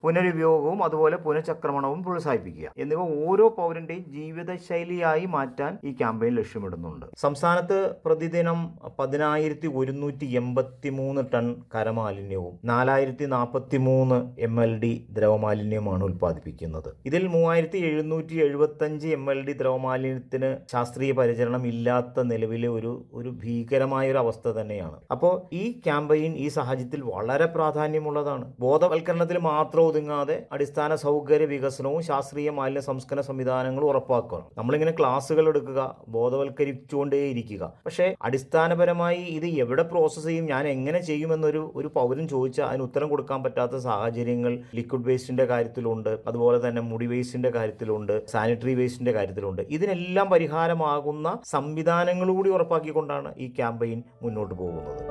പുനരുപയോഗവും അതുപോലെ പുനഃചക്രമണവും പ്രോത്സാഹിപ്പിക്കുക എന്നിവ ഓരോ പൗരന്റെയും ജീവിതശൈലിയായി മാറ്റാൻ ഈ ക്യാമ്പയിൻ ലക്ഷ്യമിടുന്നുണ്ട് സംസ്ഥാനത്ത് പ്രതിദിനം പതിനായിരത്തി ഒരുന്നൂറ്റി എൺപത്തി മൂന്ന് ടൺ കരമാലിന്യവും നാലായിരത്തി നാൽപ്പത്തി മൂന്ന് എം എൽ ഡി ദ്രവമാലിന്യവുമാണ് ഉൽപ്പാദിപ്പിക്കുന്നത് ഇതിൽ മൂവായിരത്തി എഴുന്നൂറ്റി എഴുപത്തഞ്ച് എം എൽ ഡി ദ്രവമാലിന്യത്തിന് ശാസ്ത്രീയ പരിചരണം ഇല്ലാത്ത നിലവിലെ ഒരു ഒരു ഭീകരമായ ഒരു അവസ്ഥ തന്നെയാണ് അപ്പോൾ ഈ ക്യാമ്പയിൻ ഈ സാഹചര്യത്തിൽ വളരെ പ്രാധാന്യമുള്ളതാണ് ബോധവൽക്കരണത്തിൽ മാത്രം ഒതുങ്ങാതെ അടിസ്ഥാന സൗകര്യ വികസനവും ശാസ്ത്രീയ മാലിന്യ സംസ്കരണ സംവിധാനങ്ങളും ഉറപ്പാക്കണം നമ്മളിങ്ങനെ ക്ലാസ്സുകൾ എടുക്കുക ബോധവൽക്കരിച്ചുകൊണ്ടേയിരിക്കുക പക്ഷേ അടിസ്ഥാനപരമായി ഇത് എവിടെ പ്രോസസ്സ് ചെയ്യും ഞാൻ എങ്ങനെ ചെയ്യുമെന്നൊരു ഒരു പൗരൻ ചോദിച്ചാൽ അതിന് ഉത്തരം കൊടുക്കാൻ പറ്റാത്ത സാഹചര്യങ്ങൾ ലിക്വിഡ് വേസ്റ്റിന്റെ കാര്യത്തിലുണ്ട് അതുപോലെ തന്നെ മുടി വേസ്റ്റിന്റെ കാര്യത്തിലുണ്ട് സാനിറ്ററി വേസ്റ്റിന്റെ കാര്യത്തിലുണ്ട് ഇതിനെല്ലാം പരിഹാരമാകുന്ന സംവിധാനങ്ങൾ കൂടി ഉറപ്പാക്കിക്കൊണ്ടാണ് ഈ ക്യാമ്പയിൻ മുന്നോട്ട് പോകുന്നത്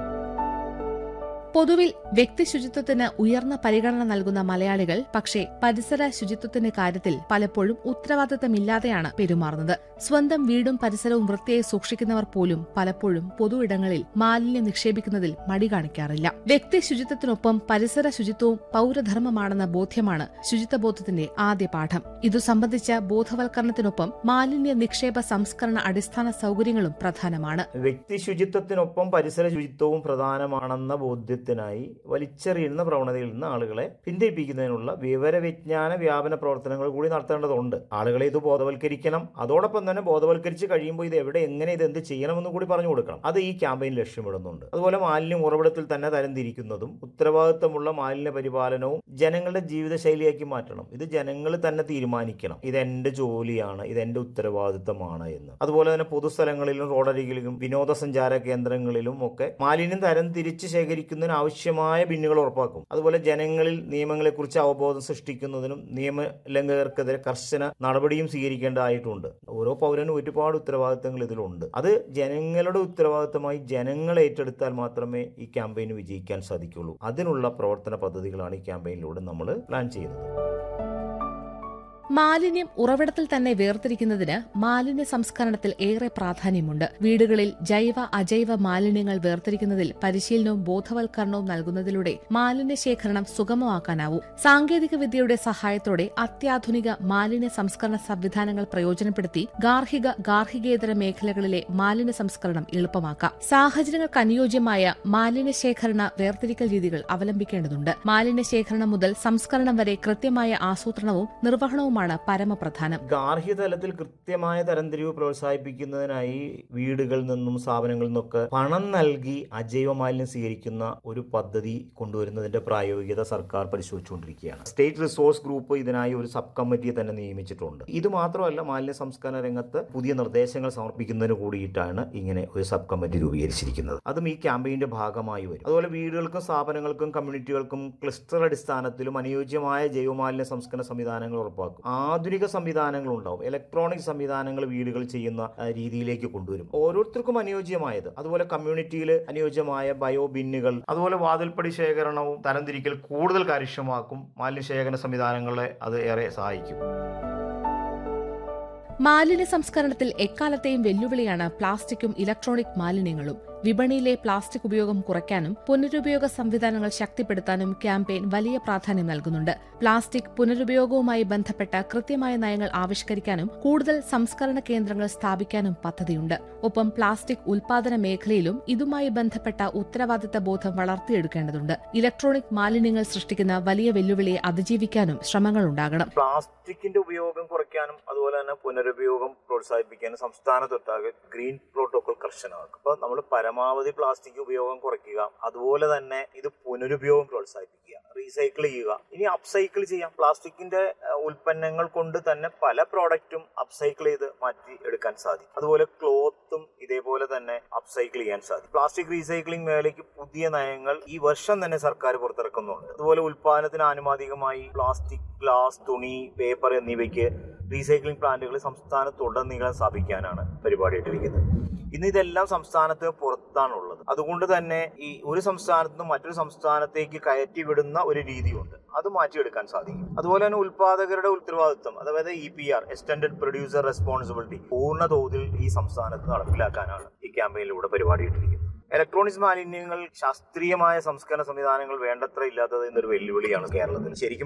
പൊതുവിൽ വ്യക്തി ശുചിത്വത്തിന് ഉയർന്ന പരിഗണന നൽകുന്ന മലയാളികൾ പക്ഷേ പരിസര ശുചിത്വത്തിന്റെ കാര്യത്തിൽ പലപ്പോഴും ഉത്തരവാദിത്തമില്ലാതെയാണ് പെരുമാറുന്നത് സ്വന്തം വീടും പരിസരവും വൃത്തിയായി സൂക്ഷിക്കുന്നവർ പോലും പലപ്പോഴും പൊതു ഇടങ്ങളിൽ മാലിന്യം നിക്ഷേപിക്കുന്നതിൽ മടി കാണിക്കാറില്ല വ്യക്തി ശുചിത്വത്തിനൊപ്പം പരിസര ശുചിത്വവും പൌരധർമ്മമാണെന്ന ബോധ്യമാണ് ശുചിത്വബോധത്തിന്റെ ആദ്യ പാഠം ഇതു സംബന്ധിച്ച ബോധവൽക്കരണത്തിനൊപ്പം മാലിന്യ നിക്ഷേപ സംസ്കരണ അടിസ്ഥാന സൗകര്യങ്ങളും പ്രധാനമാണ് വ്യക്തി ശുചിത്വത്തിനൊപ്പം പരിസര ശുചിത്വവും പ്രധാനമാണെന്ന ബോധ്യത്തിനായി വലിച്ചെറിയുന്ന പ്രവണതയിൽ നിന്ന് ആളുകളെ പിന്തിരിപ്പിക്കുന്നതിനുള്ള വിവരവിജ്ഞാന വ്യാപന പ്രവർത്തനങ്ങൾ കൂടി നടത്തേണ്ടതുണ്ട് ആളുകളെ ഇത് ബോധവൽക്കരിക്കണം അതോടൊപ്പം തന്നെ ബോധവൽക്കരിച്ച് കഴിയുമ്പോൾ ഇത് എവിടെ എങ്ങനെ ഇത് എന്ത് ചെയ്യണമെന്ന് കൂടി പറഞ്ഞു കൊടുക്കണം അത് ഈ ക്യാമ്പയിൻ ലക്ഷ്യമിടുന്നുണ്ട് അതുപോലെ മാലിന്യം ഉറവിടത്തിൽ തന്നെ തരംതിരിക്കുന്നതും ഉത്തരവാദിത്തമുള്ള മാലിന്യ പരിപാലനവും ജനങ്ങളുടെ ജീവിതശൈലിയാക്കി മാറ്റണം ഇത് ജനങ്ങൾ തന്നെ തീരുമാനിക്കണം ഇത് എന്റെ ജോലിയാണ് ഇത് എന്റെ ഉത്തരവാദിത്തമാണ് എന്ന് അതുപോലെ തന്നെ പൊതുസ്ഥലങ്ങളിലും റോഡരികിലും വിനോദസഞ്ചാര കേന്ദ്രങ്ങളിലും ഒക്കെ മാലിന്യം തരം തിരിച്ച് ശേഖരിക്കുന്നതിന് ആവശ്യമായ ബിന്നുകൾ ഉറപ്പാക്കും അതുപോലെ ജനങ്ങളിൽ നിയമങ്ങളെക്കുറിച്ച് അവബോധം സൃഷ്ടിക്കുന്നതിനും നിയമലംഘകർക്കെതിരെ കർശന നടപടിയും സ്വീകരിക്കേണ്ടതായിട്ടുണ്ട് ഓരോ പൗരനും ഒരുപാട് ഉത്തരവാദിത്തങ്ങൾ ഇതിലുണ്ട് അത് ജനങ്ങളുടെ ഉത്തരവാദിത്തമായി ജനങ്ങൾ ഏറ്റെടുത്താൽ മാത്രമേ ഈ ക്യാമ്പയിന് വിജയിക്കാൻ സാധിക്കുള്ളൂ അതിനുള്ള പ്രവർത്തന പദ്ധതികളാണ് ഈ ക്യാമ്പയിനിലൂടെ നമ്മൾ പ്ലാൻ ചെയ്യുന്നത് മാലിന്യം ഉറവിടത്തിൽ തന്നെ വേർതിരിക്കുന്നതിന് മാലിന്യ സംസ്കരണത്തിൽ ഏറെ പ്രാധാന്യമുണ്ട് വീടുകളിൽ ജൈവ അജൈവ മാലിന്യങ്ങൾ വേർതിരിക്കുന്നതിൽ പരിശീലനവും ബോധവൽക്കരണവും നൽകുന്നതിലൂടെ മാലിന്യ ശേഖരണം സുഗമമാക്കാനാവും സാങ്കേതിക വിദ്യയുടെ സഹായത്തോടെ അത്യാധുനിക മാലിന്യ സംസ്കരണ സംവിധാനങ്ങൾ പ്രയോജനപ്പെടുത്തി ഗാർഹിക ഗാർഹികേതര മേഖലകളിലെ മാലിന്യ സംസ്കരണം എളുപ്പമാക്കാം സാഹചര്യങ്ങൾക്ക് അനുയോജ്യമായ മാലിന്യ ശേഖരണ വേർതിരിക്കൽ രീതികൾ അവലംബിക്കേണ്ടതുണ്ട് മാലിന്യ ശേഖരണം മുതൽ സംസ്കരണം വരെ കൃത്യമായ ആസൂത്രണവും നിർവഹണവുമാണ് പരമപ്രധാനം ഗാർഹിക തലത്തിൽ കൃത്യമായ തരംതിരിവ് പ്രോത്സാഹിപ്പിക്കുന്നതിനായി വീടുകളിൽ നിന്നും സ്ഥാപനങ്ങളിൽ നിന്നൊക്കെ പണം നൽകി അജൈവ മാലിന്യം സ്വീകരിക്കുന്ന ഒരു പദ്ധതി കൊണ്ടുവരുന്നതിന്റെ പ്രായോഗികത സർക്കാർ പരിശോധിച്ചുകൊണ്ടിരിക്കുകയാണ് സ്റ്റേറ്റ് റിസോഴ്സ് ഗ്രൂപ്പ് ഇതിനായി ഒരു സബ് കമ്മിറ്റിയെ തന്നെ നിയമിച്ചിട്ടുണ്ട് ഇത് മാത്രമല്ല മാലിന്യ സംസ്കരണ രംഗത്ത് പുതിയ നിർദ്ദേശങ്ങൾ സമർപ്പിക്കുന്നതിന് കൂടിയിട്ടാണ് ഇങ്ങനെ ഒരു സബ് കമ്മിറ്റി രൂപീകരിച്ചിരിക്കുന്നത് അതും ഈ ക്യാമ്പയിന്റെ ഭാഗമായി വരും അതുപോലെ വീടുകൾക്കും സ്ഥാപനങ്ങൾക്കും കമ്മ്യൂണിറ്റികൾക്കും ക്ലസ്റ്റർ അടിസ്ഥാനത്തിലും അനുയോജ്യമായ ജൈവമാലിന്യ സംസ്കരണ സംവിധാനങ്ങൾ ഉറപ്പാക്കും ആധുനിക സംവിധാനങ്ങൾ ഉണ്ടാവും ഇലക്ട്രോണിക് സംവിധാനങ്ങൾ വീടുകൾ ചെയ്യുന്ന ആ, രീതിയിലേക്ക് കൊണ്ടുവരും ഓരോരുത്തർക്കും അനുയോജ്യമായത് അതുപോലെ കമ്മ്യൂണിറ്റിയിൽ അനുയോജ്യമായ ബയോ ബിന്നുകൾ അതുപോലെ വാതിൽപ്പടി ശേഖരണവും തരംതിരിക്കൽ കൂടുതൽ കാര്യക്ഷമമാക്കും മാലിന്യ ശേഖരണ സംവിധാനങ്ങളെ അത് ഏറെ സഹായിക്കും മാലിന്യ സംസ്കരണത്തിൽ എക്കാലത്തെയും വെല്ലുവിളിയാണ് പ്ലാസ്റ്റിക്കും ഇലക്ട്രോണിക് മാലിന്യങ്ങളും വിപണിയിലെ പ്ലാസ്റ്റിക് ഉപയോഗം കുറയ്ക്കാനും പുനരുപയോഗ സംവിധാനങ്ങൾ ശക്തിപ്പെടുത്താനും ക്യാമ്പയിൻ വലിയ പ്രാധാന്യം നൽകുന്നുണ്ട് പ്ലാസ്റ്റിക് പുനരുപയോഗവുമായി ബന്ധപ്പെട്ട കൃത്യമായ നയങ്ങൾ ആവിഷ്കരിക്കാനും കൂടുതൽ സംസ്കരണ കേന്ദ്രങ്ങൾ സ്ഥാപിക്കാനും പദ്ധതിയുണ്ട് ഒപ്പം പ്ലാസ്റ്റിക് ഉൽപാദന മേഖലയിലും ഇതുമായി ബന്ധപ്പെട്ട ഉത്തരവാദിത്ത ബോധം വളർത്തിയെടുക്കേണ്ടതുണ്ട് ഇലക്ട്രോണിക് മാലിന്യങ്ങൾ സൃഷ്ടിക്കുന്ന വലിയ വെല്ലുവിളിയെ അതിജീവിക്കാനും ശ്രമങ്ങളുണ്ടാകണം പ്ലാസ്റ്റിക്കിന്റെ ഉപയോഗം കുറയ്ക്കാനും അതുപോലെ തന്നെ പുനരുപയോഗം പ്രോത്സാഹിപ്പിക്കാനും സംസ്ഥാനത്തൊട്ടാകെ ഗ്രീൻ പ്രോട്ടോകോൾ കർശനമാക്കും അപ്പോൾ നമ്മൾ പരമാവധി പ്ലാസ്റ്റിക് ഉപയോഗം കുറയ്ക്കുക അതുപോലെ തന്നെ ഇത് പുനരുപയോഗം പ്രോത്സാഹിപ്പിക്കുക റീസൈക്കിൾ ചെയ്യുക ഇനി അപ്സൈക്കിൾ ചെയ്യാം പ്ലാസ്റ്റിക്കിന്റെ അഹ്, ഉൽപ്പന്നങ്ങൾ കൊണ്ട് തന്നെ പല പ്രോഡക്റ്റും അപ്സൈക്കിൾ ചെയ്ത് മാറ്റി എടുക്കാൻ സാധിക്കും അതുപോലെ ക്ലോത്തും ഇതേപോലെ തന്നെ അപ്സൈക്കിൾ ചെയ്യാൻ സാധിക്കും പ്ലാസ്റ്റിക് റീസൈക്ലിംഗ് മേഖലയ്ക്ക് പുതിയ നയങ്ങൾ ഈ വർഷം തന്നെ സർക്കാർ പുറത്തിറക്കുന്നുണ്ട് അതുപോലെ ഉൽപാദനത്തിന് ആനുപാതികമായി പ്ലാസ്റ്റിക് ഗ്ലാസ് തുണി പേപ്പർ എന്നിവയ്ക്ക് റീസൈക്ലിംഗ് പ്ലാന്റുകൾ സംസ്ഥാനത്തുടനീളം സ്ഥാപിക്കാനാണ് പരിപാടി ഇട്ടിരിക്കുന്നത് ഇന്ന് ഇതെല്ലാം സംസ്ഥാനത്ത് പുറത്താണുള്ളത് അതുകൊണ്ട് തന്നെ ഈ ഒരു സംസ്ഥാനത്ത് നിന്ന് മറ്റൊരു സംസ്ഥാനത്തേക്ക് കയറ്റി വിടുന്ന ഒരു രീതിയുണ്ട് അത് മാറ്റിയെടുക്കാൻ സാധിക്കും അതുപോലെ തന്നെ ഉൽപാദകരുടെ ഉത്തരവാദിത്വം അതായത് E P R extended producer responsibility പൂർണ്ണ തോതിൽ ഈ സംസ്ഥാനത്ത് നടപ്പിലാക്കാനാണ് ഈ ക്യാമ്പയിനിലൂടെ പരിപാടി ഇട്ടിരിക്കുന്നത് ഇലക്ട്രോണിക്സ് മാലിന്യങ്ങൾ ശാസ്ത്രീയമായ സംസ്കരണ സംവിധാനങ്ങൾ വേണ്ടത്ര ഇല്ലാത്തത് എന്നൊരു വെല്ലുവിളിയാണ് കേരളത്തിൽ ശരിക്കും